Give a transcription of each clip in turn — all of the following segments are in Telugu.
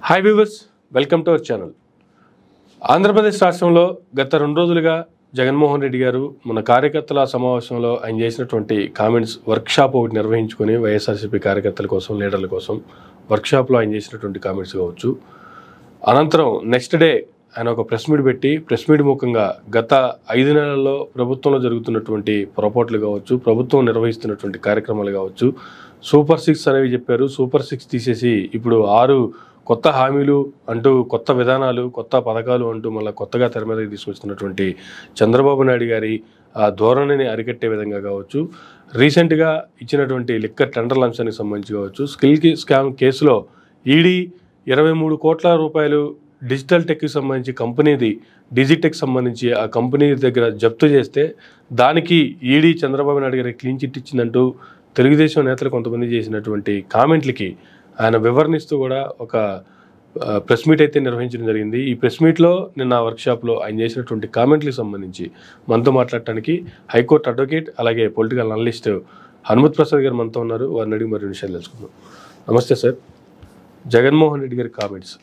Hi viewers welcome to our channel Andhra Pradesh రాష్ట్రంలో గత రెండు రోజులుగా జగన్మోహన్ రెడ్డి గారు మన కార్యకర్తల సమావేశంలో ఆయన చేసినటువంటి కామెంట్స్ వర్క్షాప్ ఒకటి నిర్వహించుకొని వైఎస్ఆర్సీపీ కార్యకర్తల కోసం లీడర్ల కోసం వర్క్షాప్లో ఆయన చేసినటువంటి కామెంట్స్ కావచ్చు అనంతరం నెక్స్ట్ డే ఆయన ఒక ప్రెస్ మీట్ పెట్టి ప్రెస్ మీట్ ముఖంగా గత ఐదు నెలల్లో ప్రభుత్వంలో జరుగుతున్నటువంటి పొరపాట్లు కావచ్చు ప్రభుత్వం నిర్వహిస్తున్నటువంటి కార్యక్రమాలు కావచ్చు సూపర్ సిక్స్ అనేవి చెప్పారు సూపర్ సిక్స్ తీసేసి ఇప్పుడు ఆరు కొత్త హామీలు అంటూ కొత్త విధానాలు కొత్త పథకాలు అంటూ మళ్ళీ కొత్తగా తెర మీదకి తీసుకొస్తున్నటువంటి చంద్రబాబు నాయుడు గారి ఆ ధోరణిని అరికట్టే విధంగా కావచ్చు రీసెంట్గా ఇచ్చినటువంటి లిక్కర్ టెండర్ల అంశానికి సంబంధించి కావచ్చు స్కిల్ స్కామ్ కేసులో ఈడీ ఇరవై మూడు కోట్ల రూపాయలు డిజిటల్ టెక్కి సంబంధించి కంపెనీది డిజిటెక్ సంబంధించి ఆ కంపెనీ దగ్గర జప్తు చేస్తే దానికి ఈడీ చంద్రబాబు నాయుడు గారికి క్లీన్ చిట్ ఇచ్చిందంటూ తెలుగుదేశం నేతలు కొంతమంది చేసినటువంటి కామెంట్లకి ఆయన వివరణిస్తూ కూడా ఒక ఆ, ప్రెస్ మీట్ అయితే నిర్వహించడం జరిగింది ఈ ప్రెస్ మీట్లో నిన్న వర్క్షాప్లో ఆయన చేసినటువంటి కామెంట్లకు సంబంధించి మనతో మాట్లాడటానికి హైకోర్టు అడ్వకేట్ అలాగే పొలిటికల్ అనలిస్ట్ హనుమత్ ప్రసాద్ గారు మనతో ఉన్నారు వారిని అడిగి మరి విషయాలు తెలుసుకుందాం నమస్తే సార్ జగన్మోహన్ రెడ్డి గారి కామెంట్స్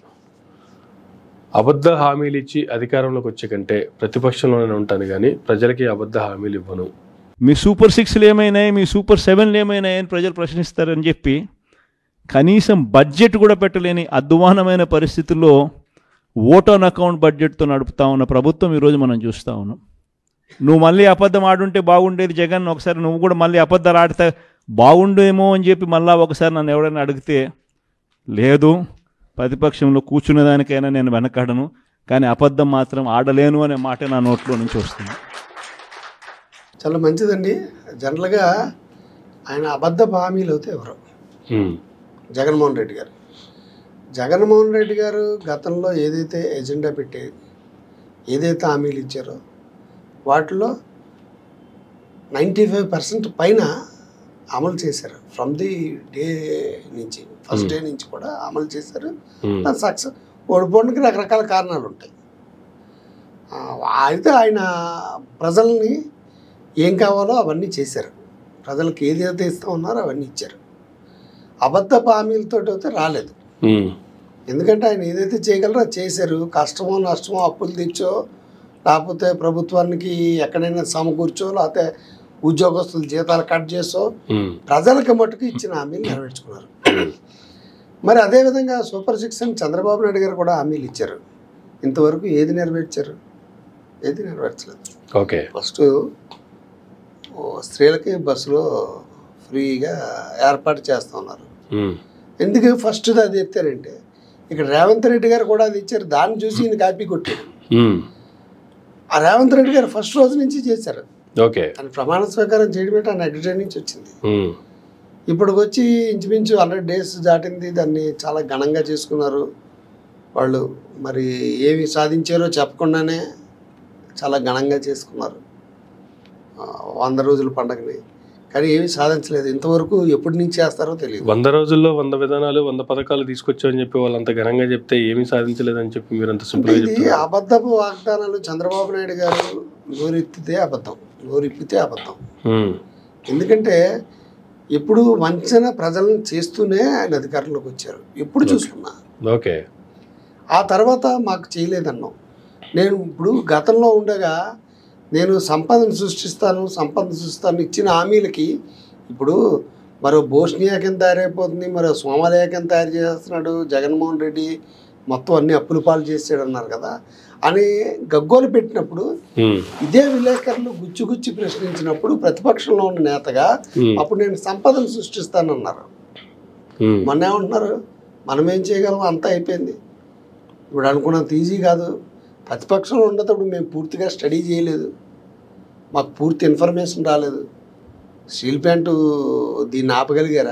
అబద్ధ హామీలు ఇచ్చి అధికారంలోకి వచ్చే కంటే ప్రతిపక్షంలోనే ఉంటాను కానీ ప్రజలకి అబద్ధ హామీలు ఇవ్వను మీ సూపర్ సిక్స్లు ఏమైనాయి మీ సూపర్ సెవెన్లు ఏమైనాయి అని ప్రజలు ప్రశ్నిస్తారని చెప్పి కనీసం బడ్జెట్ కూడా పెట్టలేని అధ్వానమైన పరిస్థితుల్లో ఓటాన్ అకౌంట్ బడ్జెట్తో నడుపుతా ఉన్న ప్రభుత్వం ఈరోజు మనం చూస్తూ ఉన్నాం నువ్వు మళ్ళీ అబద్ధం ఆడుంటే బాగుండేది జగన్ ఒకసారి నువ్వు కూడా మళ్ళీ అబద్ధాలు ఆడితే బాగుండేమో అని చెప్పి మళ్ళీ ఒకసారి నన్ను ఎవరైనా అడిగితే లేదు ప్రతిపక్షంలో కూర్చునేదానికైనా నేను వెనకాడను కానీ అబద్ధం మాత్రం ఆడలేను అనే మాట నా నోట్లో నుంచి వస్తుంది చాలా మంచిదండి జనరల్గా ఆయన అబద్ధ హామీలు అయితే ఎవరు హ్మ్. జగన్మోహన్ రెడ్డి గారు జగన్మోహన్ రెడ్డి గారు గతంలో ఏదైతే ఎజెండా పెట్టి ఏదైతే హామీలు ఇచ్చారో వాటిలో నైంటీ ఫైవ్ పర్సెంట్ పైన అమలు చేశారు ఫ్రమ్ ది డే నుంచి ఫస్ట్ డే నుంచి కూడా అమలు చేశారు హ్మ్. సక్సెస్ ఓడిపోవడానికి రకరకాల కారణాలు ఉంటాయి ఆ, అయితే ఆయన ప్రజల్ని ఏం కావాలో అవన్నీ చేశారు ప్రజలకు ఏదైతే ఇస్తా ఉన్నారో అవన్నీ ఇచ్చారు అబద్ధపు హామీలతో అయితే రాలేదు హ్మ్. ఎందుకంటే ఆయన ఏదైతే చేయగలరో అది చేశారు కష్టమో నష్టమో అప్పులు తెచ్చో లేకపోతే ప్రభుత్వానికి ఎక్కడైనా సమకూర్చో లేకపోతే ఉద్యోగస్తుల జీతాలు కట్ చేసో హ్మ్. ప్రజలకు మటుకు ఇచ్చిన హామీలు నెరవేర్చుకున్నారు మరి అదేవిధంగా సూపర్ సిక్స్ అని చంద్రబాబు నాయుడు గారు కూడా హామీలు ఇచ్చారు ఇంతవరకు ఏది నెరవేర్చారు ఏది నెరవేర్చలేదు ఓకే ఫస్ట్ ఓ స్త్రీలకి బస్సులో ఫ్రీగా ఏర్పాటు చేస్తూ ఉన్నారు హ్మ్. ఎందుకు ఫస్ట్ అది చెప్తారంటే ఇక్కడ రేవంత్ రెడ్డి గారు కూడా అది ఇచ్చారు దాన్ని చూసి ఈయన కాపీ కొట్టాడు హ్మ్. ఆ రేవంత్ రెడ్డి గారు ఫస్ట్ రోజు నుంచి చేశారు ఓకే ఆయన ప్రమాణ స్వీకారం చేయడమే ఆ నెక్స్ట్ డే నుంచి వచ్చింది హ్మ్. ఇప్పటికి వచ్చి ఇంచుమించు హండ్రెడ్ డేస్ దాటింది దాన్ని చాలా ఘనంగా చేసుకున్నారు వాళ్ళు మరి ఏమి సాధించారో చెప్పకుండానే చాలా ఘనంగా చేసుకున్నారు ఆ, వంద రోజుల పండగని కానీ ఏమీ సాధించలేదు ఇంతవరకు ఎప్పటి నుంచి చేస్తారో తెలియదు వంద రోజుల్లో వంద విధానాలు వంద పథకాలు తీసుకొచ్చామని చెప్పి వాళ్ళంత ఘనంగా చెప్తే ఏమీ సాధించలేదని చెప్పి మీరు అంత సింపుల్ గా ఇది చెప్తున్నారు అబద్ధపు వాగ్దానాలు చంద్రబాబు నాయుడు గారు నోరెత్తితే అబద్ధం నోరిప్పితే అబద్ధం హ్మ్. ఎందుకంటే ఎప్పుడు వంచన ప్రజలను చేస్తూనే ఆయన అధికారంలోకి వచ్చారు ఎప్పుడు చూసుకున్నా ఓకే ఆ తర్వాత మాకు చేయలేదన్నాం నేను ఇప్పుడు గతంలో ఉండగా నేను సంపదను సృష్టిస్తాను సంపదను సృష్టిస్తాను ఇచ్చిన హామీలకి ఇప్పుడు మరో బోస్నియా కింద తయారైపోతుంది మరో సోమాలియా కింద తయారు చేస్తున్నాడు జగన్మోహన్ రెడ్డి మొత్తం అన్ని అప్పులు పాలు చేసాడు అన్నారు కదా అని గగ్గోలు పెట్టినప్పుడు హ్మ్. ఇదే విలేకరులు గుచ్చి గుచ్చి ప్రశ్నించినప్పుడు ప్రతిపక్షంలో ఉన్న నేతగా హ్మ్. అప్పుడు నేను సంపదను సృష్టిస్తానన్నారు హ్మ్. మొన్న ఏమంటున్నారు మనం ఏం చేయగలం అంతా అయిపోయింది ఇప్పుడు అనుకున్నంత ఈజీ కాదు ప్రతిపక్షంలో ఉన్నప్పుడు మేము పూర్తిగా స్టడీ చేయలేదు మాకు పూర్తి ఇన్ఫర్మేషన్ రాలేదు స్టీల్ ప్లాంట్ దీన్ని ఆపగలిగారా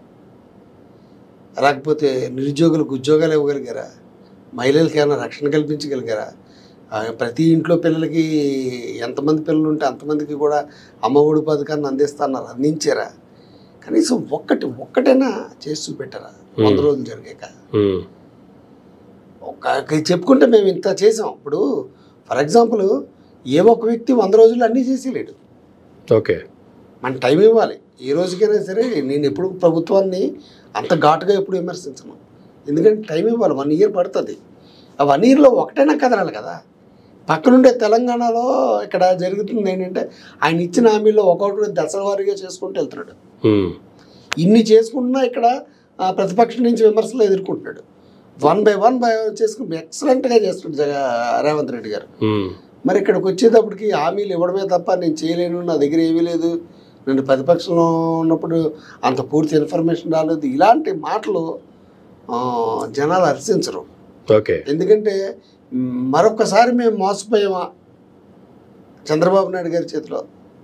లేకపోతే నిరుద్యోగులకు ఉద్యోగాలు ఇవ్వగలిగారా మహిళలకి ఏమైనా రక్షణ కల్పించగలిగారా ఆ, ప్రతి ఇంట్లో పిల్లలకి ఎంతమంది పిల్లలు ఉంటే అంతమందికి కూడా అమ్మఒడి పథకాన్ని అందిస్తున్నారు అందించారా కనీసం ఒక్కటి ఒక్కటైనా చేసి చూపెట్టారా వంద రోజులు జరిగాక హ్మ్. ఒక చెప్పుకుంటే మేము ఇంత చేసాం ఇప్పుడు ఫర్ ఎగ్జాంపుల్ ఏ ఒక్క వ్యక్తి వంద రోజులు అన్నీ చేసేలేడు ఓకే మన టైం ఇవ్వాలి ఏ రోజుకైనా సరే నేను ఎప్పుడు ప్రభుత్వాన్ని అంత ఘాటుగా ఎప్పుడు విమర్శించను ఎందుకంటే టైం ఇవ్వాలి వన్ ఇయర్ పడుతుంది ఆ వన్ ఇయర్లో ఒకటైనా కదలాలి కదా పక్కనుండే తెలంగాణలో ఇక్కడ జరుగుతుంది ఏంటంటే ఆయన ఇచ్చిన హామీల్లో ఒక్కొక్కటి దశల వారీగా చేసుకుంటూ వెళ్తున్నాడు ఉమ్, ఇన్ని చేసుకున్నా ఇక్కడ ఆ, ప్రతిపక్షం నుంచి విమర్శలు ఎదుర్కొంటున్నాడు వన్ బై వన్ బై చేసుకుని ఎక్సలెంట్గా చేస్తున్నాడు జగ రేవంత్ రెడ్డి గారు ఉమ్, మరి ఇక్కడికి వచ్చేటప్పటికి హామీలు ఇవ్వడమే తప్ప నేను చేయలేను నా దగ్గర ఏమీ లేదు నేను ప్రతిపక్షంలో ఉన్నప్పుడు అంత పూర్తి ఇన్ఫర్మేషన్ రాలేదు ఇలాంటి మాటలు ఆ, జనాలు హర్షించరు ఓకే ఎందుకంటే మ్, మరొకసారి మేము మోసపోయామా చంద్రబాబు నాయుడు గారి చేతిలో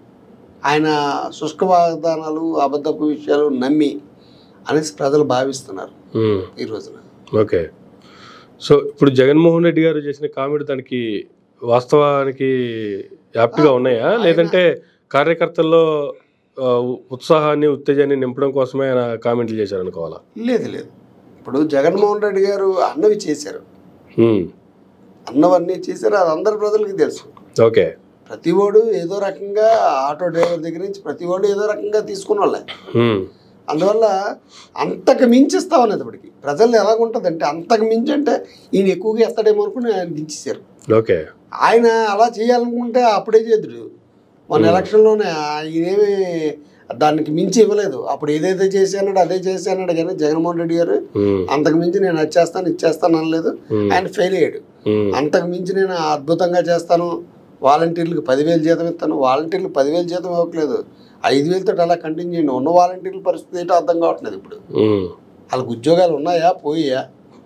ఆయన శుష్క వాగ్దానాలు అబద్ధపు విషయాలు నమ్మి అనేసి ప్రజలు భావిస్తున్నారు ఉమ్, ఈ రోజున ఓకే సో ఇప్పుడు జగన్మోహన్ రెడ్డి గారు చేసిన కామెంట్ దానికి వాస్తవానికి యాప్ట్గా ఉన్నాయా లేదంటే కార్యకర్తల్లో ఆ, ఉత్సాహాన్ని ఉత్తేజాన్ని నింపడం కోసమే ఆయన కామెంట్లు చేశారనుకోవాలా లేదు లేదు ఇప్పుడు జగన్మోహన్ రెడ్డి గారు అన్నవి చేశారు ఉమ్, అన్నవన్నీ చేశారు అది అందరి ప్రజలకి తెలుసు ఓకే ప్రతి ఓడు ఏదో రకంగా ఆటో డ్రైవర్ దగ్గర నుంచి ప్రతి ఓడు ఏదో రకంగా తీసుకున్న వాళ్ళే ఉమ్, అందువల్ల అంతకు మించి ఇస్తా ఉన్నది ఇప్పటికి ప్రజలు ఎలాగుంటుందంటే అంతకు మించి అంటే ఈయన ఎక్కువగా ఇస్తాడేమో అనుకుని ఆయన దించేశారు ఓకే ఆయన అలా చేయాలనుకుంటే అప్పుడే చేదుడు మన ఎలక్షన్లోనే ఈయనేమి దానికి మించి ఇవ్వలేదు అప్పుడు ఏదైతే చేశానో అదే చేశానడు కానీ జగన్మోహన్ రెడ్డి గారు ఉమ్, అంతకు మించి నేను అది చేస్తాను ఇది చేస్తాను అనలేదు ఉమ్, ఆయన ఫెయిల్ అయ్యాడు ఉమ్, అంతకు మించి నేను అద్భుతంగా చేస్తాను వాలంటీర్లకు పదివేలు జీతం ఇస్తాను వాలంటీర్లకు పదివేలు జీతం ఇవ్వట్లేదు ఐదు వేలతో అలా కంటిన్యూ చేయండి ఉన్న వాలంటీర్ల పరిస్థితి ఏంటో అర్థం కావట్లేదు ఇప్పుడు ఉమ్. వాళ్ళకి ఉద్యోగాలు ఉన్నాయా పోయా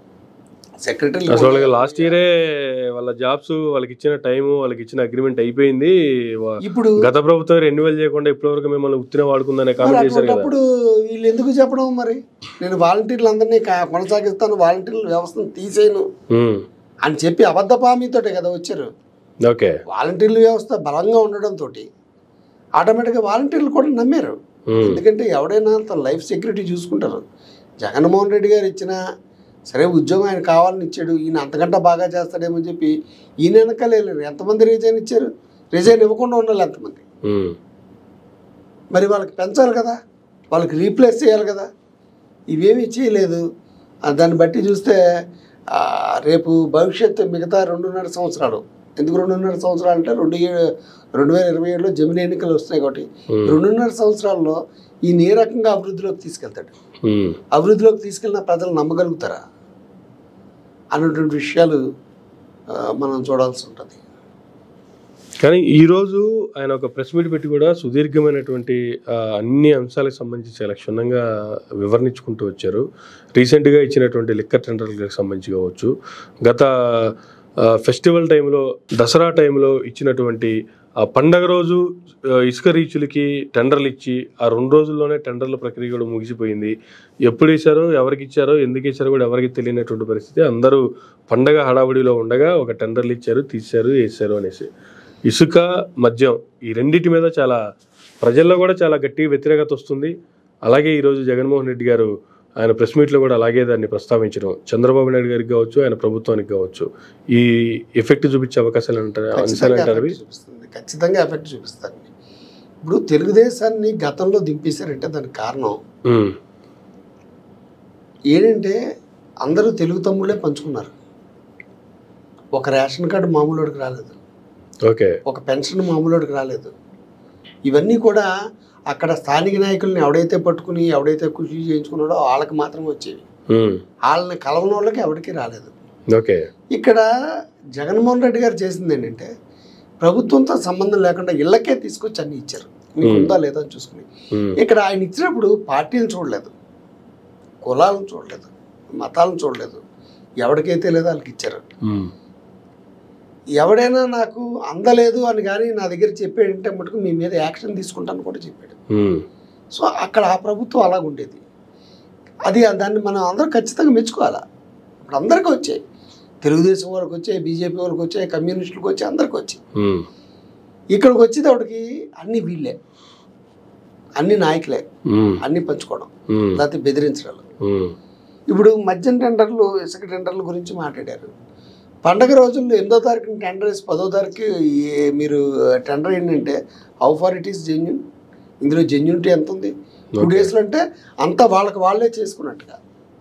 సెక్రటరీ అసలు వాళ్ళకి లాస్ట్ ఇయరే వాళ్ళ జాబ్స్ వాళ్ళకి ఇచ్చిన టైం వాళ్ళకి ఇచ్చిన అగ్రిమెంట్ అయిపోయింది వా- ఇప్పుడు గత ప్రభుత్వం రెన్యువల్ చేయకుండా ఇప్పటివరకు మిమ్మల్ని ఉత్తిన వాడుకుందనే మరి కామెంట్ చేశారు కదా అటువంటిప్పుడు వీళ్ళు ఎందుకు చెప్పడం మరి నేను వాలంటీర్లు అందరినీ కా- కొనసాగిస్తాను వాలంటీర్ల వ్యవస్థను తీసేయను ఉమ్, అని చెప్పి అబద్ధ హామీతోటే కదా వచ్చారు ఓకే వాలంటీర్ల వ్యవస్థ బలంగా ఉండడంతో ఆటోమేటిక్గా వాలంటీర్లు కూడా నమ్మారు ఉమ్, ఎందుకంటే ఎవడైనా తన లైఫ్ సెక్యూరిటీ చూసుకుంటారు జగన్మోహన్ రెడ్డి గారు ఇచ్చిన సరే ఉద్యోగం ఆయన కావాలని ఇచ్చాడు ఈయన అంతకంటే బాగా చేస్తాడేమో అని చెప్పి ఈయన వెనకాలేరు ఎంతమంది రిజైన్ ఇచ్చారు రిజైన్ ఇవ్వకుండా ఉండాలి ఎంతమంది ఉమ్, మరి వాళ్ళకి పెంచాలి కదా వాళ్ళకి రీప్లేస్ చేయాలి కదా ఇవేమీ చేయలేదు ఆ, దాన్ని బట్టి చూస్తే ఆ, రేపు భవిష్యత్తు మిగతా రెండున్నర సంవత్సరాలు ఎందుకు రెండున్నర సంవత్సరాలు అంటే రెండు ఏ- రెండు వేల ఇరవై ఏడులో జమిని ఎన్నికలు వస్తాయి కాబట్టి ఉమ్, రెండున్నర సంవత్సరాల్లో ఈయన ఏ రకంగా అభివృద్ధిలోకి తీసుకెళ్తాడు ఉమ్, అభివృద్ధిలోకి తీసుకెళ్ళిన ప్రజలు నమ్మగలుగుతారా అన్నటువంటి విషయాలు ఆ, మనం చూడాల్సి ఉంటుంది కానీ ఈరోజు ఆయన ఒక ప్రెస్ మీట్ పెట్టి కూడా సుదీర్ఘమైనటువంటి ఆ, అన్ని అంశాలకు సంబంధించి చాలా క్షుణ్ణంగా వివరించుకుంటూ వచ్చారు రీసెంట్గా ఇచ్చినటువంటి లిక్కర్ టెండర్లకు సంబంధించి కావచ్చు గత ఆ, ఫెస్టివల్ టైంలో దసరా టైంలో ఇచ్చినటువంటి ఆ పండగ రోజు ఆ, ఇసుక రీచులకి టెండర్లు ఇచ్చి ఆ రెండు రోజుల్లోనే టెండర్ల ప్రక్రియ కూడా ముగిసిపోయింది ఎప్పుడు ఇచ్చారో ఎవరికి ఇచ్చారో ఎందుకు ఇచ్చారో కూడా ఎవరికి తెలియనటువంటి పరిస్థితి అందరూ పండగ హడావుడిలో ఉండగా ఒక టెండర్లు ఇచ్చారు తీశారు వేసారు అనేసి ఇసుక మద్యం ఈ రెండింటి మీద చాలా ప్రజల్లో కూడా చాలా గట్టి వ్యతిరేకత వస్తుంది అలాగే ఈరోజు జగన్మోహన్ రెడ్డి గారు ఆయన ప్రెస్ మీట్లో కూడా అలాగే దాన్ని ప్రస్తావించడం చంద్రబాబు నాయుడు గారికి కావచ్చు ఆయన ప్రభుత్వానికి కావచ్చు ఈ ఎఫెక్ట్ చూపించే అవకాశాలు అంటారు అంశాలు ఖచ్చితంగా అంటారు అవి ఎఫెక్ట్ చూపిస్తుంది ఖచ్చితంగా ఎఫెక్ట్ చూపిస్తారు ఇప్పుడు తెలుగుదేశాన్ని గతంలో దింపేశారంటే దానికి కారణం ఉమ్, ఏంటంటే అందరూ తెలుగు తమ్ముళ్ళే పంచుకున్నారు ఒక రేషన్ కార్డు మామూలుడికి రాలేదు ఓకే ఒక పెన్షన్ మామూలుడికి రాలేదు ఇవన్నీ కూడా అక్కడ స్థానిక నాయకుల్ని ఎవడైతే పట్టుకుని ఎవడైతే కృషి చేయించుకున్నాడో వాళ్ళకి మాత్రమే వచ్చేవి ఉమ్, వాళ్ళని కలవని వాళ్ళకి ఎవరికి రాలేదు ఓకే ఇక్కడ జగన్మోహన్ రెడ్డి గారు చేసింది ఏంటంటే ప్రభుత్వంతో సంబంధం లేకుండా ఇళ్ళకే తీసుకొచ్చి అన్ని ఇచ్చారు మీకు Hmm. ఉందా లేదా అని చూసుకుని ఉమ్, ఇక్కడ ఆయన ఇచ్చినప్పుడు పార్టీలు చూడలేదు కులాలను చూడలేదు మతాలను చూడలేదు ఎవరికైతే లేదో వాళ్ళకి ఇచ్చారు ఉమ్, ఎవడైనా నాకు అందలేదు అని కానీ నా దగ్గర చెప్పాడంటే మటుకు మీ మీద యాక్షన్ తీసుకుంటాను కూడా చెప్పాడు ఉమ్, సో అక్కడ ఆ ప్రభుత్వం అలాగ ఉండేది అది దాన్ని మనం అందరూ ఖచ్చితంగా మెచ్చుకోవాలా ఇప్పుడు అందరికీ వచ్చాయి తెలుగుదేశం వాళ్ళకి వచ్చాయి బీజేపీ వాళ్ళకి వచ్చాయి కమ్యూనిస్టులకు వచ్చాయి అందరికీ వచ్చాయి ఉమ్, ఇక్కడికి వచ్చేటప్పటికి అన్ని వీళ్ళే అన్ని నాయకులే ఉమ్, అన్ని పంచుకోవడం ఉమ్, లేకపోతే బెదిరించడాలు ఉమ్, ఇప్పుడు మద్యం టెండర్లు ఇసుక టెండర్ల గురించి మాట్లాడారు పండగ రోజుల్లో ఎనిమిదో తారీఖున టెండర్ వేసి పదో తారీఖు ఈ- మీరు టెండర్ ఏంటంటే how far it is genuine ఇందులో జెన్యునిటీ ఎంత ఉంది టూ Okay. డేస్లో అంటే అంతా వాళ్ళకి వాళ్ళే చేసుకున్నట్టుగా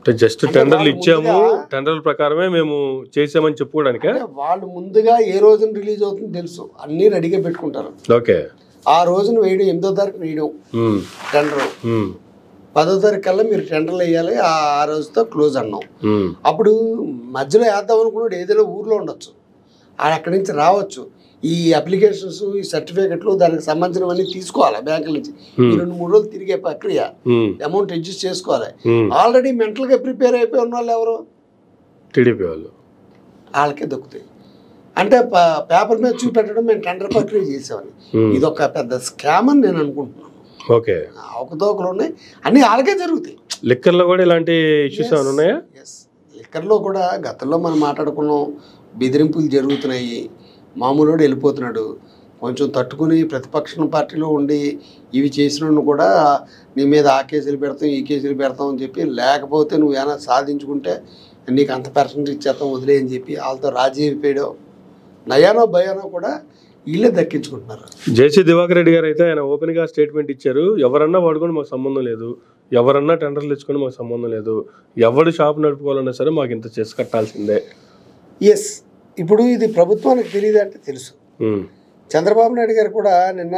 జస్ట్ అంటే టెండర్లు వాళ్ళు ఇచ్చాము ముందుగా- టెండర్ల ప్రకారమే మేము చేసామని చెప్పుకోవడానికా అంటే వాళ్ళు ముందుగా ఏ రోజున రిలీజ్ అవుతుందో తెలుసు అన్నీ రెడీగా పెట్టుకుంటారు ఓకే ఆ రోజున వేయడం ఎనిమిదో తారీఖు వేయడం ఉమ్, టెండర్ ఉమ్, పదో తారీఖు కల్లా మీరు టెండర్లు వేయాలి ఆ ఆ రోజుతో క్లోజ్ అన్నాం ఉమ్, అప్పుడు మధ్యలో వేద్దాం అనుకున్నాడు ఏదైనా ఊర్లో ఉండొచ్చు ఆడ అక్కడి నుంచి రావచ్చు ఈ అప్లికేషన్స్ ఈ సర్టిఫికెట్లు దానికి సంబంధించినవన్నీ తీసుకోవాలి బ్యాంకుల నుంచి ఈ రెండు మూడు రోజులు తిరిగే ప్రక్రియ ఉమ్, అమౌంట్ అడ్జస్ట్ చేసుకోవాలి ఉమ్. ఆల్రెడీ మెంటల్గా ప్రిపేర్ అయిపోయి ఉన్న వాళ్ళు ఎవరు టీడీపీ వాళ్ళు వాళ్ళకే దొక్కుతాయి అంటే ప- పేపర్ మీద చూపెట్టడం మేము టెండర్ ప్రక్రియ చేసామని ఉమ్, ఇది ఒక పెద్ద స్కామ్ అని నేను అనుకుంటున్నాను ఓకే అవకతవకలు ఉన్నాయి అన్నీ వాళ్ళకే జరుగుతాయి లిక్కర్లో కూడా ఇలాంటి ఇష్యూస్ ఏమైనా ఉన్నాయా ఎస్ లిక్కర్లో కూడా గతంలో మనం మాట్లాడుకున్నాం బెదిరింపులు జరుగుతున్నాయి మామూలుడు వెళ్ళిపోతున్నాడు కొంచెం తట్టుకుని ప్రతిపక్ష పార్టీలో ఉండి ఇవి చేసిన కూడా నీ మీద ఆ కేసులు పెడతాం ఈ కేసులు పెడతాం అని చెప్పి లేకపోతే నువ్వు ఏమైనా సాధించుకుంటే నీకు అంత పర్సెంట్ ఇచ్చేస్తాం వదిలే అని చెప్పి వాళ్ళతో రాజీ అయిపోయాడు నయానో భయానో కూడా వీళ్ళే దక్కించుకుంటున్నారు జేసీ దివాకర్ రెడ్డి గారు అయితే ఆయన ఓపెన్ గా స్టేట్మెంట్ ఇచ్చారు ఎవరన్నా వాడుకొని మాకు సంబంధం లేదు ఎవరన్నా టెండర్లు ఇచ్చుకొని మాకు సంబంధం లేదు ఎవడు షాప్ నడుపుకోవాలన్నా సరే మాకు ఇంత చేసి కట్టాల్సిందే ఎస్ ఇప్పుడు ఇది ప్రభుత్వానికి తెలియదు అంటే తెలుసు ఉమ్, చంద్రబాబు నాయుడు గారు కూడా నిన్న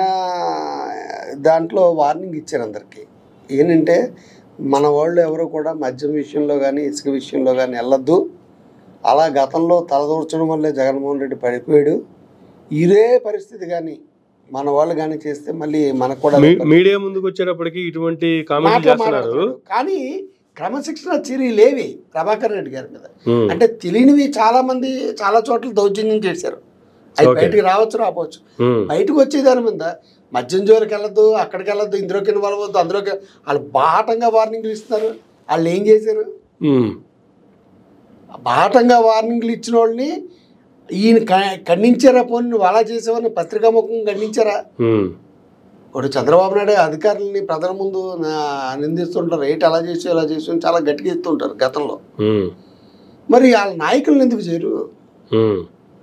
దాంట్లో వార్నింగ్ ఇచ్చారు అందరికీ ఏంటంటే మన వాళ్ళు ఎవరు కూడా మద్యం విషయంలో కానీ ఇసుక విషయంలో కానీ వెళ్ళొద్దు అలా గతంలో తలదూర్చడం వల్లే జగన్మోహన్ రెడ్డి పడిపోయాడు ఇదే పరిస్థితి కానీ మన వాళ్ళు కానీ చేస్తే మళ్ళీ మనకు కూడా మీ- మీడియా ముందుకు వచ్చేటప్పటికి ఇటువంటి కామెంట్లు మాటలు చేస్తున్నారు మాట్లాడుతున్నాడు. కానీ క్రమశిక్షణ చర్యలు లేవి ప్రభాకర్ రెడ్డి గారి మీద ఉమ్, అంటే తెలియనివి చాలా మంది చాలా చోట్ల దౌర్జన్యం చేశారు అది Okay. బయటికి రావచ్చు రావచ్చు ఉమ్, బయటకు వచ్చేదాని మీద మద్యం జోలికి వెళ్ళొద్దు అక్కడికి వెళ్ళొద్దు ఇందులోకి ఇన్వాల్వ్ అవ్వద్దు అందులోకి వాళ్ళు బాటంగా వార్నింగ్లు ఇస్తున్నారు వాళ్ళు ఏం చేశారు ఉమ్, బాటంగా వార్నింగ్లు ఇచ్చిన వాళ్ళని ఈయన క- ఖండించారా పోనీ నువ్వు అలా చేసావని పత్రికాముఖం ఖండించారా ఉమ్, ఇప్పుడు చంద్రబాబు నాయుడు అధికారులని ప్రజల ముందు నా- నిందిస్తుంటారు ఏంటి అలా చేసి ఇలా చేసి అని చాలా గట్టిగా ఇస్తుంటారు గతంలో ఉమ్, మరి వాళ్ళ నాయకులను ఎందుకు చేయరు ఉమ్,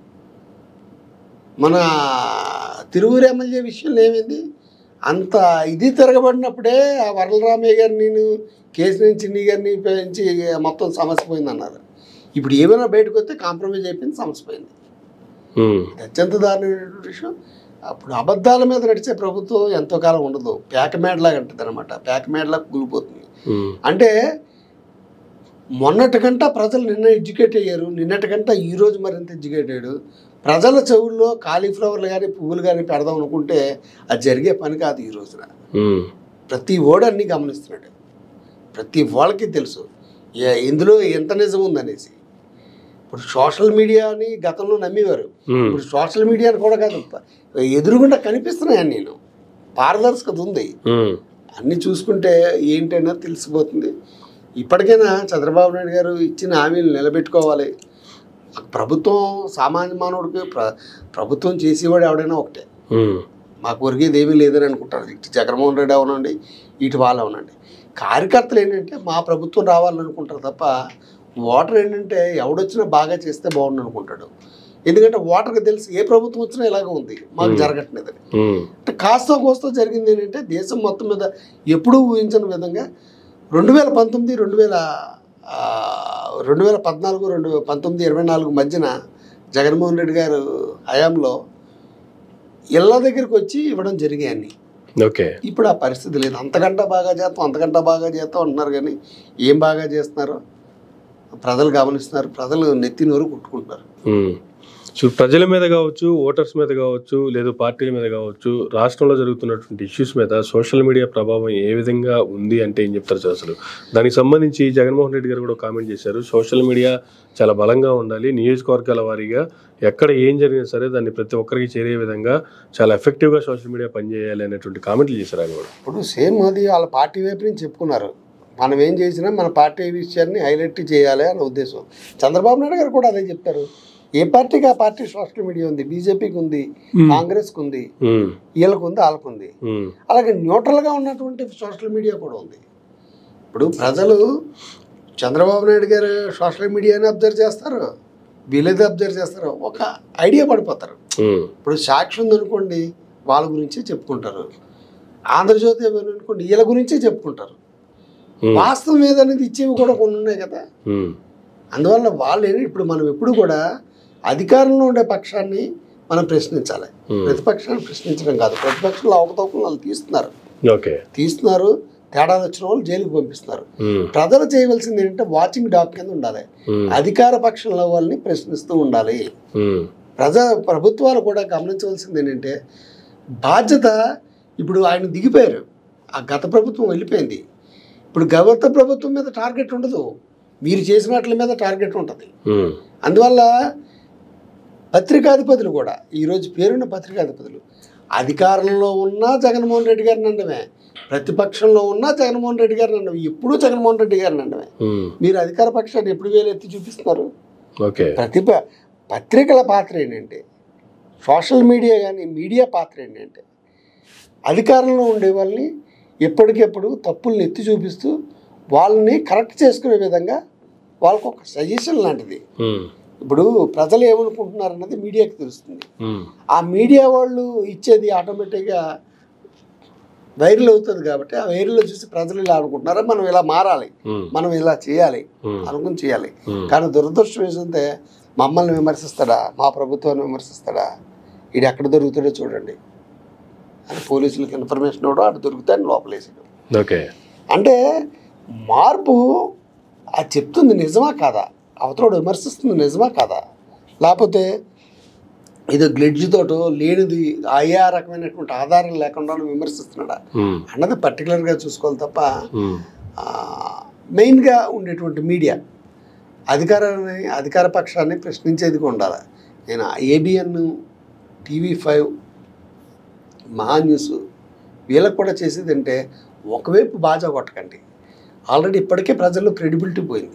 మన తిరువురు ఎమ్మెల్యే విషయంలో ఏమైంది అంత ఇది తిరగబడినప్పుడే ఆ వరలరామయ్య గారిని నేను కేసు నుంచి నీ గారిని పెంచి మొత్తం సమస్య పోయింది అన్నారు ఇప్పుడు ఏమైనా బయటకు వస్తే కాంప్రమైజ్ అయిపోయింది సమస్య పోయింది ఉమ్, ఇది అత్యంత దారుణమైనటువంటి విషయం అప్పుడు అబద్ధాల మీద నడిచే ప్రభుత్వం ఎంతో కాలం ఉండదు పేకమేడలాగా అంటుంది అనమాట పేకమేడలాగా కూలిపోతుంది ఉమ్, అంటే మొన్నటికంట ప్రజలు నిన్న ఎడ్యుకేట్ అయ్యారు నిన్నటికంట ఈ రోజు మరింత ఎడ్యుకేట్ అయ్యాడు ప్రజల చెవుల్లో కాలీఫ్లవర్లు కానీ పువ్వులు కానీ పెడదాం అనుకుంటే అది జరిగే పని కాదు ఈ రోజున ఉమ్, ప్రతి ఓడు అన్ని గమనిస్తున్నాడు ప్రతి వాళ్ళకి తెలుసు ఏ- ఇందులో ఎంత నిజం ఉందనేసి ఇప్పుడు సోషల్ మీడియాని గతంలో నమ్మేవారు ఉమ్, ఇప్పుడు సోషల్ మీడియాని కూడా కాదు ఎదురుగుండా కనిపిస్తున్నాయని నేను పారదర్శకత ఉంది ఉమ్, అన్నీ చూసుకుంటే ఏంటైనా తెలిసిపోతుంది ఇప్పటికైనా చంద్రబాబు నాయుడు గారు ఇచ్చిన హామీలు నిలబెట్టుకోవాలి ప్రభుత్వం సామాన్య మానవుడికి ప్ర ప్రభుత్వం చేసేవాడు ఎవడైనా ఒకటే ఉమ్, మాకు ఒరిగేది ఏమీ లేదని అనుకుంటారు ఇటు జగన్మోహన్ రెడ్డి అవనండి ఇటు వాళ్ళు అవనండి కార్యకర్తలు ఏంటంటే మా ప్రభుత్వం రావాలని అనుకుంటారు తప్ప ఓటర్ ఏంటంటే ఎవడొచ్చినా బాగా చేస్తే బాగుండు అనుకుంటాడు ఎందుకంటే ఓటర్కి తెలిసి ఏ ప్రభుత్వం వచ్చినా ఇలాగే ఉంది మాకు జరగట్లేదని ఉమ్, అంటే కాస్త కోస్త జరిగింది ఏంటంటే దేశం మొత్తం మీద ఎప్పుడూ ఊహించని విధంగా రెండు వేల పంతొమ్మిది రెండు వేల ఆ, రెండు వేల పద్నాలుగు రెండు పంతొమ్మిది ఇరవై నాలుగు మధ్యన జగన్మోహన్ రెడ్డి గారు హయాంలో ఇళ్ళ దగ్గరికి వచ్చి ఇవ్వడం జరిగాయి అన్ని ఓకే ఇప్పుడు ఆ పరిస్థితి లేదు అంతకంటే బాగా చేస్తాం అంతకంటే బాగా చేస్తాం అంటున్నారు కానీ ఏం బాగా చేస్తున్నారో ప్రజలు గమనిస్తున్నారు ప్రజలు నెత్తి నోరు కుట్టుకుంటున్నారు ఉమ్. సో ప్రజల మీద కావచ్చు ఓటర్స్ మీద కావచ్చు లేదు పార్టీల మీద కావచ్చు రాష్ట్రంలో జరుగుతున్నటువంటి ఇష్యూస్ మీద సోషల్ మీడియా ప్రభావం ఏ విధంగా ఉంది అంటే ఏం చెప్తారు సార్ అసలు దానికి సంబంధించి జగన్మోహన్ రెడ్డి గారు కూడా కామెంట్ చేశారు సోషల్ మీడియా చాలా బలంగా ఉండాలి నియోజకవర్గాల వారీగా ఎక్కడ ఏం జరిగినా సరే దాన్ని ప్రతి ఒక్కరికి చేరే విధంగా చాలా ఎఫెక్టివ్గా సోషల్ మీడియా పనిచేయాలి అనేటువంటి కామెంట్లు చేశారు ఆయన కూడా ఇప్పుడు సేమ్ అది వాళ్ళ పార్టీ వైపు నుంచి చెప్పుకున్నారు మనం ఏం చేసినా మన పార్టీ విషయాన్ని హైలైట్ చేయాలి అనే ఉద్దేశం చంద్రబాబు నాయుడు గారు కూడా అదే చెప్తారు ఏ పార్టీకి ఆ పార్టీ సోషల్ మీడియా ఉంది బీజేపీకి ఉంది కాంగ్రెస్కి ఉంది ఉమ్, వీళ్ళకు ఉంది వాళ్ళకు ఉంది ఉమ్, అలాగే న్యూట్రల్గా ఉన్నటువంటి సోషల్ మీడియా కూడా ఉంది ఇప్పుడు ప్రజలు చంద్రబాబు నాయుడు గారు సోషల్ మీడియాని అబ్జర్వ్ చేస్తారు వీళ్ళేది అబ్జర్వ్ చేస్తారు ఒక ఐడియా పడిపోతారు ఉమ్, ఇప్పుడు సాక్షి ఉందనుకోండి వాళ్ళ గురించే చెప్పుకుంటారు ఆంధ్రజ్యోతి ఏమైనా అనుకోండి వీళ్ళ గురించే చెప్పుకుంటారు ఉమ్, వాస్తవం ఏదనేది ఇచ్చేవి కూడా కొన్ని ఉన్నాయి కదా ఉమ్, అందువల్ల వాళ్ళు ఏంటి ఇప్పుడు మనం ఎప్పుడు కూడా అధికారంలో ఉండే పక్షాన్ని మనం ప్రశ్నించాలి ఉమ్. ప్రతిపక్షాన్ని ప్రశ్నించడం కాదు ప్రతిపక్షంలో అవకతవకలు వాళ్ళు తీస్తున్నారు ఓకే తీస్తున్నారు తేడాలు వచ్చిన వాళ్ళు జైలుకి పంపిస్తున్నారు ఉమ్, ప్రజలు చేయవలసింది ఏంటంటే వాచింగ్ డాగ్ కింద ఉండాలి ఉమ్, అధికార పక్షంలో వాళ్ళని ప్రశ్నిస్తూ ఉండాలి ఉమ్, ప్రజా ప్రభుత్వాలు కూడా గమనించవలసింది ఏంటంటే బాధ్యత ఇప్పుడు ఆయన దిగిపోయారు ఆ గత ప్రభుత్వం వెళ్ళిపోయింది ఇప్పుడు గత ప్రభుత్వం మీద టార్గెట్ ఉండదు మీరు చేసిన వాటి మీద టార్గెట్ ఉంటుంది ఉమ్, అందువల్ల పత్రికాధిపతులు కూడా ఈరోజు పేరున్న పత్రికాధిపతులు అధికారంలో ఉన్న జగన్మోహన్ రెడ్డి గారిని అండమే ప్రతిపక్షంలో ఉన్న జగన్మోహన్ రెడ్డి గారిని అండమే ఎప్పుడూ జగన్మోహన్ రెడ్డి గారిని అండమే ఉమ్, మీరు అధికార పక్షాన్ని ఎప్పుడు వేలు ఎత్తి చూపిస్తున్నారు ఓకే ప్రతిభ పత్రికల పాత్ర ఏంటంటే సోషల్ మీడియా కానీ మీడియా పాత్ర ఏంటంటే అధికారంలో ఉండే వాళ్ళని ఎప్పటికెప్పుడు తప్పుల్ని ఎత్తి చూపిస్తూ వాళ్ళని కరెక్ట్ చేసుకునే విధంగా వాళ్ళకు ఒక సజెషన్ లాంటిది ఉమ్, ఇప్పుడు ప్రజలు ఏమనుకుంటున్నారు అన్నది మీడియాకి తెలుస్తుంది ఉమ్, ఆ మీడియా వాళ్ళు ఇచ్చేది ఆటోమేటిక్గా వైరల్ అవుతుంది కాబట్టి ఆ వైరల్లో చూసి ప్రజలు ఇలా అనుకుంటున్నారా మనం ఇలా మారాలి ఉమ్, మనం ఇలా చేయాలి ఉమ్, అనుకుని చేయాలి ఉమ్, కానీ దురదృష్టం ఏంటంటే మమ్మల్ని విమర్శిస్తాడా మా ప్రభుత్వాన్ని విమర్శిస్తాడా ఇది ఎక్కడ దొరుకుతాడో చూడండి అని పోలీసులకు ఇన్ఫర్మేషన్ ఇవ్వడం అటు దొరుకుతాయని లోపలేసాడు ఓకే అంటే మార్పు అది చెప్తుంది నిజమా కాదా అవతలోడు విమర్శిస్తుంది నిజమా కాదా లేకపోతే ఇది గ్లిడ్జ్ తోటో లేనిది అయ్యా రకమైనటువంటి ఆధారం లేకుండా విమర్శిస్తున్నాడా ఉమ్, అన్నది పర్టికులర్గా చూసుకోవాలి తప్ప ఉమ్, ఆ, మెయిన్గా ఉండేటువంటి మీడియా అధికారాన్ని అధికార పక్షాన్ని ప్రశ్నించేదిగా ఉండాలి నేను ABN TV five Maha news వీళ్ళకి కూడా చేసేది అంటే ఒకవైపు బాజా కొట్టకండి ఆల్రెడీ ఇప్పటికే ప్రజల్లో క్రెడిబిలిటీ పోయింది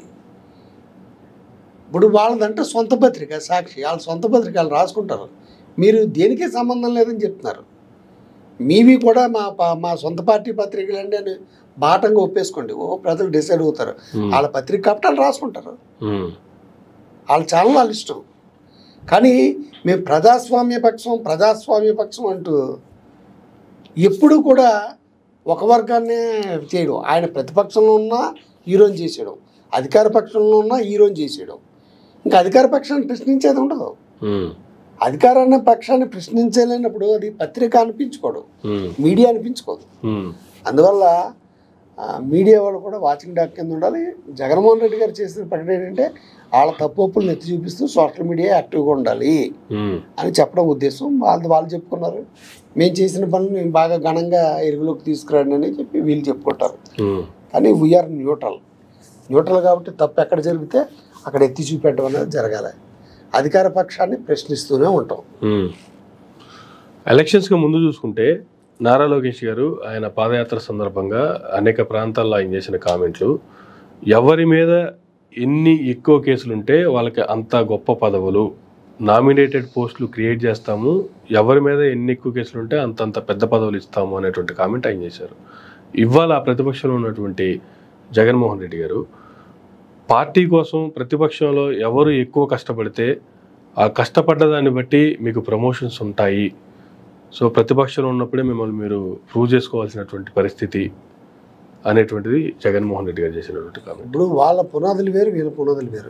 ఇప్పుడు వాళ్ళదంటే సొంత పత్రిక సాక్షి వాళ్ళ సొంత పత్రిక వాళ్ళు రాసుకుంటారు మీరు దేనికి సంబంధం లేదని చెప్తున్నారు మీవి కూడా మా పా- మా సొంత పార్టీ పత్రికలు అండి అని బాటంగా ఒప్పేసుకోండి ఓ ప్రజలు డిసైడ్ అవుతారు ఉమ్, వాళ్ళ పత్రిక కపటాలు రాసుకుంటారు ఉమ్, వాళ్ళ ఛానల్ వాళ్ళ ఇష్టం కానీ మేము ప్రజాస్వామ్య పక్షం ప్రజాస్వామ్య పక్షం అంటూ ఎప్పుడు కూడా ఒక వర్గాన్నే చేయడం ఆయన ప్రతిపక్షంలో ఉన్నా హీరోని చేసేయడం అధికార పక్షంలో ఉన్నా హీరోని చేసేయడం ఇంకా అధికార పక్షాన్ని ప్రశ్నించేది ఉండదు ఉమ్, అధికారాన్ని పక్షాన్ని ప్రశ్నించలేనప్పుడు అది పత్రిక అనిపించుకోడు ఉమ్, మీడియా అనిపించుకోదు ఉమ్, అందువల్ల ఆ, మీడియా వాళ్ళు కూడా వాచింగ్ డాక్ కింద ఉండాలి జగన్మోహన్ రెడ్డి గారు చేసిన ప్రకటన ఏంటంటే వాళ్ళ తప్పులు ఎత్తి చూపిస్తూ సోషల్ మీడియా యాక్టివ్గా ఉండాలి ఉమ్, అని చెప్పడం ఉద్దేశం వాళ్ళు వాళ్ళు చెప్పుకున్నారు మేము చేసిన పనులు మేము బాగా ఘనంగా ఎరుగులోకి తీసుకురండి అని చెప్పి వీళ్ళు చెప్పుకుంటారు ఉమ్, కానీ వీఆర్ న్యూట్రల్ న్యూట్రల్ కాబట్టి తప్పు ఎక్కడ జరిగితే అక్కడ ఎత్తి చూపెట్టడం అనేది జరగాలి అధికార పక్షాన్ని ప్రశ్నిస్తూనే ఉంటాం ఉమ్. ఎలక్షన్స్కి ముందు చూసుకుంటే నారా లోకేష్ గారు ఆయన పాదయాత్ర సందర్భంగా అనేక ప్రాంతాల్లో ఆయన చేసిన కామెంట్లు ఎవరి మీద ఎన్ని ఎక్కువ కేసులు ఉంటే వాళ్ళకి అంత గొప్ప పదవులు నామినేటెడ్ పోస్టులు క్రియేట్ చేస్తాము ఎవరి మీద ఎన్ని ఎక్కువ కేసులు ఉంటే అంతంత పెద్ద పదవులు ఇస్తాము అనేటువంటి కామెంట్ ఆయన చేశారు ఇవాళ ఆ ప్రతిపక్షంలో ఉన్నటువంటి జగన్మోహన్ రెడ్డి గారు పార్టీ కోసం ప్రతిపక్షంలో ఎవరు ఎక్కువ కష్టపడితే ఆ కష్టపడ్డ దాన్ని బట్టి మీకు ప్రమోషన్స్ ఉంటాయి సో ప్రతిపక్షంలో ఉన్నప్పుడే మిమ్మల్ని మీరు ప్రూవ్ చేసుకోవాల్సినటువంటి పరిస్థితి అనేటువంటిది జగన్మోహన్ రెడ్డి గారు చేసినటువంటి కామెంట్ ఇప్పుడు వాళ్ళ పునాదులు వేరు వీళ్ళ పునాదులు వేరు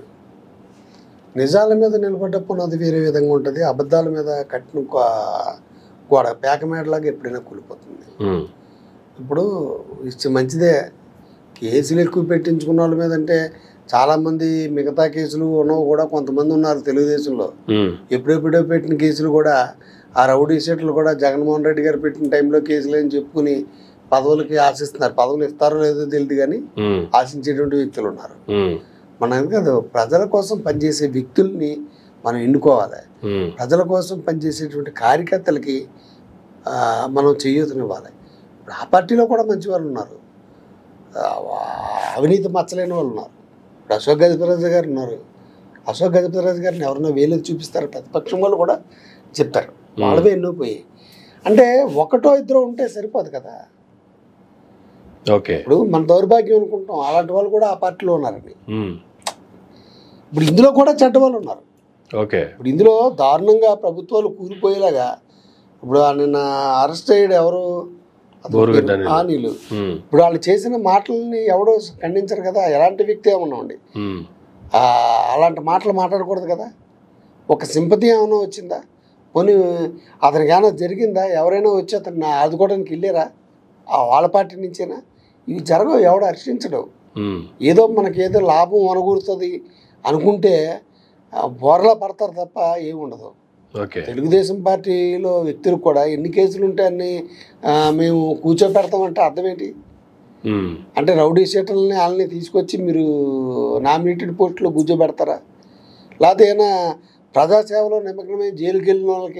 నిజాల మీద నిలబడ్డ పునాది వేరే విధంగా ఉంటుంది అబద్ధాల మీద కట్టిన గో- గోడ పేకమేడలాగా ఎప్పుడైనా కూలిపోతుంది ఉమ్, ఇప్పుడు ఇచ్చి మంచిదే కేసులు ఎక్కువ పెట్టించుకున్న వాళ్ళ మీద అంటే చాలామంది మిగతా కేసులు ఉన్నవి కూడా కొంతమంది ఉన్నారు తెలుగుదేశంలో ఉమ్, ఎప్పుడెప్పుడో పెట్టిన కేసులు కూడా ఆ రౌడీ సీట్లు కూడా జగన్మోహన్ రెడ్డి గారు పెట్టిన టైంలో కేసులు అని చెప్పుకుని పదవులకి ఆశిస్తున్నారు పదవులు ఇస్తారో లేదో తెలియదు కానీ ఉమ్, ఆశించేటువంటి వ్యక్తులు ఉన్నారు ఉమ్, మనం కాదు ప్రజల కోసం పనిచేసే వ్యక్తుల్ని మనం ఎన్నుకోవాలి ఉమ్, ప్రజల కోసం పనిచేసేటువంటి కార్యకర్తలకి ఆ, మనం చేయూతనివ్వాలి ఇప్పుడు ఆ పార్టీలో కూడా మంచి వాళ్ళు ఉన్నారు ఆ, అవినీతి మచ్చలేని వాళ్ళు ఉన్నారు ఇప్పుడు అశోక్ గజపతిరాజు గారు ఉన్నారు అశోక్ గజపతిరాజు గారిని ఎవరన్నా వేలు చూపిస్తారు ప్రతిపక్షం వాళ్ళు కూడా చెప్తారు వాళ్ళవే ఎన్నో పోయి అంటే ఒకటో ఇద్దరు ఉంటే సరిపోదు కదా ఓకే ఇప్పుడు మన దౌర్భాగ్యం అనుకుంటాం అలాంటి వాళ్ళు కూడా ఆ పార్టీలో ఉన్నారండి ఉమ్, ఇప్పుడు ఇందులో కూడా చెడ్డ వాళ్ళు ఉన్నారు ఓకే ఇప్పుడు ఇందులో దారుణంగా ప్రభుత్వాలు కూలిపోయేలాగా ఇప్పుడు ఆ నిన్న అరెస్ట్ అయ్యాడు ఎవరు అతని బోరుగడ్డ పేరు అనిల్. అనిల్ ఉమ్, ఇప్పుడు వాళ్ళు చేసిన మాటల్ని ఎవడో ఖండించరు కదా ఎలాంటి వ్యక్తి ఏమన్నా ఉండి ఉమ్, ఆ, అలాంటి మాటలు మాట్లాడకూడదు కదా ఒక సింపతి ఏమైనా వచ్చిందా పోనీ అతనికి ఏమైనా జరిగిందా ఎవరైనా వచ్చి అతన్ని ఆదుకోవడానికి వెళ్ళారా ఆ వాళ్ళ పార్టీ నుంచేనా ఇవి జరగవు ఎవడు హర్షించడు ఉమ్, ఏదో మనకి ఏదో లాభం అనగూరుతుంది అనుకుంటే ఆ, బోర్లా పడతారు తప్ప ఏమి ఉండదు ఓకే తెలుగుదేశం పార్టీలో వ్యక్తులకు కూడా ఎన్ని కేసులు ఉంటే అన్ని ఆ, మేము కూర్చోపెడతామంటే అర్థం ఏంటి ఉమ్, అంటే రౌడీ షీటర్లని వాళ్ళని తీసుకొచ్చి మీరు నామినేటెడ్ పోస్టులో కూర్చోబెడతారా లేకపోతే ఏమైనా ప్రజాసేవలో నిమగ్నమై జైలుకి వెళ్ళిన వాళ్ళకి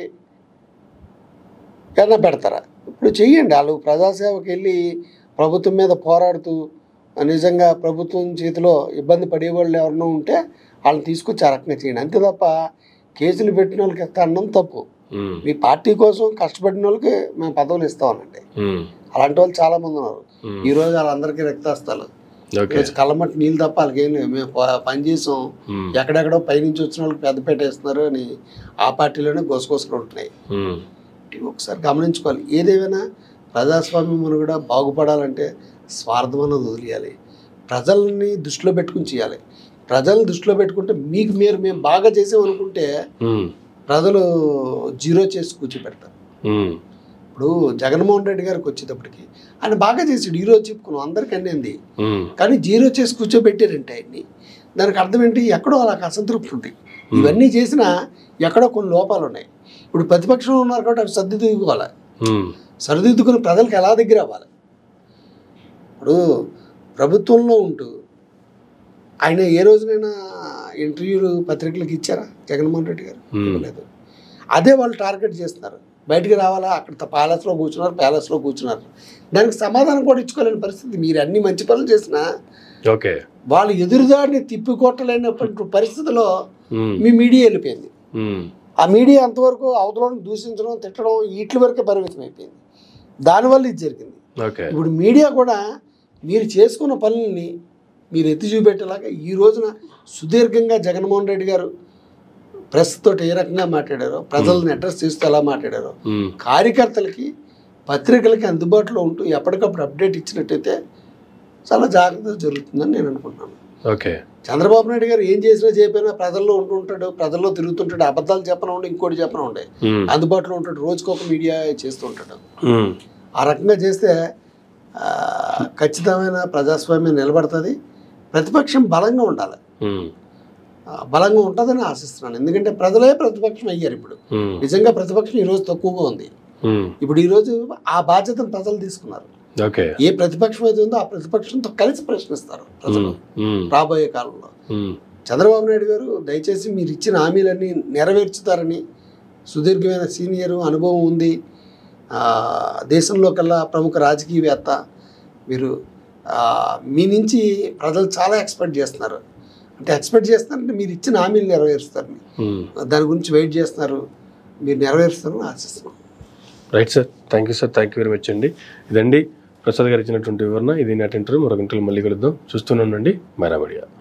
ఏమైనా పెడతారా ఇప్పుడు చెయ్యండి వాళ్ళు ప్రజాసేవకి వెళ్ళి ప్రభుత్వం మీద పోరాడుతూ నిజంగా ప్రభుత్వం చేతిలో ఇబ్బంది పడేవాళ్ళు ఎవరైనా ఉంటే వాళ్ళని తీసుకొచ్చి ఆ రకంగా చేయండి అంతే తప్ప కేసులు పెట్టిన వాళ్ళకి ఎత్తా అనడం తప్పు ఉమ్, మీ పార్టీ కోసం కష్టపడిన వాళ్ళకి మేము పదవులు ఇస్తామనండి ఉమ్, అలాంటి వాళ్ళు చాలా మంది ఉన్నారు ఉమ్, ఈ రోజు వాళ్ళందరికీ రక్తాస్తాలు ఓకే ఈరోజు కళ్ళమట్టి నీళ్ళు తప్ప వాళ్ళకి ఏం లేవు మేము ప- పని చేసాం ఉమ్, ఎక్కడెక్కడో పైనుంచి వచ్చిన వాళ్ళకి పెద్ద పెట్టేస్తున్నారు అని ఆ పార్టీలోనే గొసగొసలు ఉంటున్నాయి ఉమ్, ఇవి ఒకసారి గమనించుకోవాలి ఏదేమైనా ప్రజాస్వామ్యం కూడా బాగుపడాలంటే స్వార్థం అన్నది వదిలేయాలి ప్రజల్ని దృష్టిలో పెట్టుకుని చేయాలి ప్రజల్ని దృష్టిలో పెట్టుకుంటే మీకు మీరు మేము బాగా చేసామనుకుంటే ఉమ్, ప్రజలు జీరో చేసి కూర్చోబెడతారు ఉమ్, ఇప్పుడు జగన్మోహన్ రెడ్డి గారికి వచ్చేటప్పటికి ఆయన బాగా చేసాడు ఈరోజు చెప్పుకున్నాం అందరికీ అన్నింది ఉమ్, కానీ జీరో చేసి కూర్చోబెట్టారంటే ఆయన్ని దానికి అర్థం ఏంటి ఎక్కడో అలా అసంతృప్తి ఉంది ఇవన్నీ చేసినా ఎక్కడో కొన్ని లోపాలు ఉన్నాయి ఇప్పుడు ప్రతిపక్షంలో ఉన్నారు కాబట్టి అవి సర్దిద్దుకోవాలి ఉమ్, సరిదిద్దుకుని ప్రజలకు ఎలా దగ్గర అవ్వాలి ఇప్పుడు ప్రభుత్వంలో ఉంటూ ఆయన ఏ రోజునైనా ఇంటర్వ్యూలు పత్రికలకు ఇచ్చారా జగన్మోహన్ రెడ్డి గారు Hmm. ఇవ్వలేదు అదే వాళ్ళు టార్గెట్ చేస్తున్నారు బయటికి రావాలా అక్కడ ప్యాలెస్లో కూర్చున్నారు ప్యాలెస్లో కూర్చున్నారు దానికి సమాధానం కూడా ఇచ్చుకోలేని పరిస్థితి మీరు అన్ని మంచి పనులు చేసినా ఓకే వాళ్ళు ఎదురుదాడిని తిప్పికొట్టలేనటువంటి పరిస్థితిలో ఉమ్, మీ మీడియా వెళ్ళిపోయింది ఉమ్, ఆ మీడియా అంతవరకు అవతలను దూషించడం తిట్టడం వీటి వరకే పరిమితం అయిపోయింది దానివల్ల ఇది జరిగింది ఓకే ఇప్పుడు మీడియా కూడా మీరు చేసుకున్న పనుల్ని మీరు ఎత్తి చూపెట్టేలాగా ఈ రోజున సుదీర్ఘంగా జగన్మోహన్ రెడ్డి గారు ప్రెస్ తోటి ఏ రకంగా మాట్లాడారో ప్రజల్ని అడ్రస్ చేస్తూ ఎలా మాట్లాడారో ఉమ్, కార్యకర్తలకి పత్రికలకి అందుబాటులో ఉంటూ ఎప్పటికప్పుడు అప్డేట్ ఇచ్చినట్టయితే చాలా జాగ్రత్త జరుగుతుందని నేను అనుకుంటున్నాను ఓకే చంద్రబాబు నాయుడు గారు ఏం చేసినా చేయకపోయినా ప్రజల్లో ఉంటూ ఉంటాడు ప్రజల్లో తిరుగుతుంటాడు అబద్ధాలు చెప్పన ఉండి ఇంకోటి చెప్పన ఉండే ఉమ్, అందుబాటులో ఉంటాడు రోజుకొక ఒక మీడియా చేస్తూ ఉంటాడు ఉమ్, ఆ రకంగా చేస్తే ఆ, ఖచ్చితమైన ప్రజాస్వామ్యం నిలబడుతుంది ప్రతిపక్షం బలంగా ఉండాలి ఉమ్, ఆ, బలంగా ఉంటుందని ఆశిస్తున్నాను ఎందుకంటే ప్రజలే ప్రతిపక్షం అయ్యారు ఇప్పుడు ఉమ్, నిజంగా ప్రతిపక్షం ఈరోజు తక్కువగా ఉంది ఉమ్, ఇప్పుడు ఈరోజు ఆ బాధ్యతను ప్రజలు తీసుకున్నారు ఓకే ఏ ప్రతిపక్షం అయితే ఉందో ఆ ప్రతిపక్షంతో కలిసి ప్రశ్నిస్తారు ప్రజలు ఉమ్, ఉమ్, రాబోయే కాలంలో ఉమ్, చంద్రబాబు నాయుడు గారు దయచేసి మీరు ఇచ్చిన హామీలన్నీ నెరవేర్చుతారని సుదీర్ఘమైన సీనియర్ అనుభవం ఉంది ఆ, దేశంలో కల్లా ప్రముఖ రాజకీయవేత్త మీరు ఆ, మీ నుంచి ప్రజలు చాలా ఎక్స్పెక్ట్ చేస్తున్నారు అంటే ఎక్స్పెక్ట్ చేస్తున్నారంటే మీరు ఇచ్చిన హామీలు నెరవేరుస్తారని ఉమ్. దాని గురించి వెయిట్ చేస్తున్నారు మీరు నెరవేరుస్తారని ఆశిస్తున్నాం right sir thank you sir thank you very much అండి ఇదండి ప్రసాద్ గారు ఇచ్చినటువంటి వివరణ ఇది నాటి ఇంటర్వ్యూ మరొక ఇంటర్వ్యూ మళ్ళీ కలుద్దాం చూస్తూనే ఉండండి మైరా మీడియా